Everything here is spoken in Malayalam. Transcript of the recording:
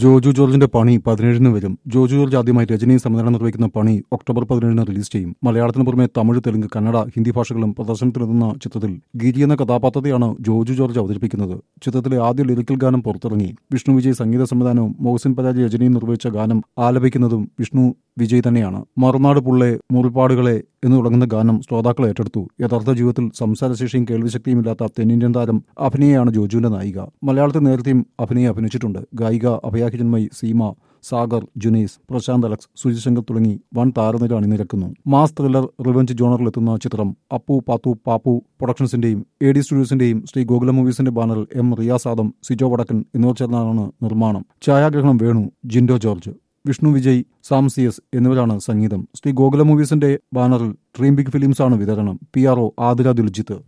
ജോജു ജോർജിന്റെ പണി പതിനേഴിന് വരും ജോജു ജോർജ് ആദ്യമായി രജനി സംവിധാനം നിർവഹിക്കുന്ന പണി ഒക്ടോബർ പതിനേഴിന് റിലീസ് ചെയ്യും മലയാളത്തിന് പുറമെ തമിഴ് തെലുങ്ക് കന്നഡ ഹിന്ദി ഭാഷകളും പ്രദർശനത്തിനെത്തുന്ന ചിത്രത്തിൽ ഗിരി എന്ന കഥാപാത്രത്തെയാണ് ജോജു ജോർജ് അവതരിപ്പിക്കുന്നത് ചിത്രത്തിലെ ആദ്യ ലിറിക്കൽ ഗാനം പുറത്തിറങ്ങി വിഷ്ണു വിജയ് സംഗീത സംവിധാനവും മോഹസിൻ പരാജ് രജനിയും നിർവഹിച്ച ഗാനം ആലപിക്കുന്നതും വിഷ്ണു വിജയ് തന്നെയാണ് മറുനാട് പുള്ളെ മുറിപ്പാടുകളെ എന്ന് തുടങ്ങുന്ന ഗാനം ശ്രോതാക്കൾ ഏറ്റെടുത്തു യഥാർത്ഥ ജീവിതത്തിൽ സംസാരശേഷിയും കേൾവിശക്തിയുമില്ലാത്ത തെന്നിന്ത്യൻ താരം അഭിനയാണ് ജോജുവിന്റെ നായിക മലയാളത്തിൽ നേരത്തെയും അഭിനയെ അഭിനയിച്ചിട്ടുണ്ട് ഗായിക അഭയാഹിജന്മയി സീമ സാഗർ ജുനീസ് പ്രശാന്ത് അലക്സ് സുജിത് ശങ്കർ തുടങ്ങി വൻ താരനിര അണിനിരക്കുന്നു മാസ് ത്രില്ലർ റിവഞ്ച് ജോണറിലെത്തുന്ന ചിത്രം അപ്പു പാത്തു പാപ്പു പ്രൊഡക്ഷൻസിന്റെയും എ ഡി സ്റ്റുഡിയോസിന്റെയും ശ്രീ ഗോകുലം മൂവീസിന്റെ ബാനറിൽ എം റിയാസാദം സിജോ വടക്കൻ എന്നിവർ ചേർന്നാണ് നിർമ്മാണം ഛായാഗ്രഹണം Venu Jinto George Vishnu Vijay Sam C S എന്നിവരാണ് സംഗീതം ശ്രീ ഗോകുല മൂവീസിന്റെ ബാനറിൽ ഡ്രീം ബിഗ് ഫിലിംസാണ് വിതരണം P R O Athira Diljith